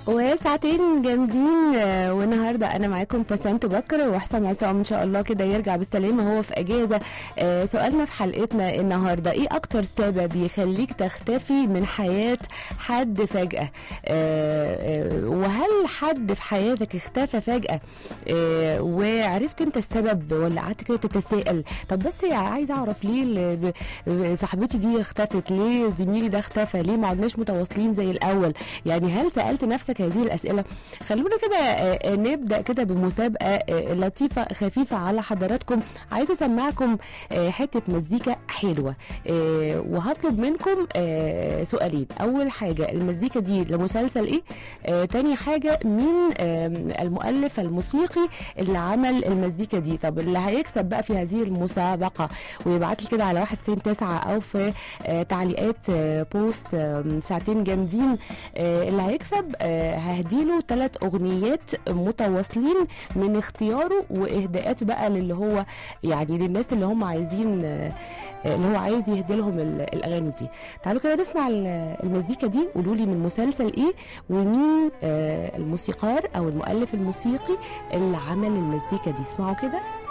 وساعتين جامدين آه، والنهارده انا معاكم بسنت بكر وحسام عصام ان شاء الله كده يرجع بالسلامه هو في اجازه آه، سؤالنا في حلقتنا النهارده ايه اكتر سبب يخليك تختفي من حياه حد فجاه آه، آه، وهل حد في حياتك اختفى فجاه آه، وعرفت انت السبب ولا قعدت كده تتساءل طب بس يا عايزه اعرف ليه ال- ب- ب- صاحبتي دي اختفت ليه زميلي ده اختفى ليه ما عدناش متواصلين زي الاول يعني هل سالت نفسك هذه الاسئله خلونا كده آه، آه، نبدا كده بمسابقه آه، لطيفه خفيفه على حضراتكم عايزه اسمعكم آه، حته مزيكا حلوه آه، وهطلب منكم آه، سؤالين اول حاجه المزيكا دي لمسلسل ايه آه، تاني حاجه مين آم، المؤلف الموسيقي اللي عمل المزيكا دي طب اللي هيكسب بقى في هذه المسابقه ويبعت لي كده على واحد سين تسعة او في آه، تعليقات آه، بوست آم، ساعتين جامدين آه، اللي هيكسب آه، ههديله ثلاث اغنيات متواصلين من اختياره واهداءات بقى للي هو يعني للناس اللي هم عايزين آه، آه، اللي هو عايز يهدي لهم ال- الاغاني دي تعالوا كده نسمع ال- المزيكا دي قولوا لي من مسلسل ايه ومين آه، الموسيقار او المؤلف الموسيقي اللي عمل المزيكا دي اسمعوا كده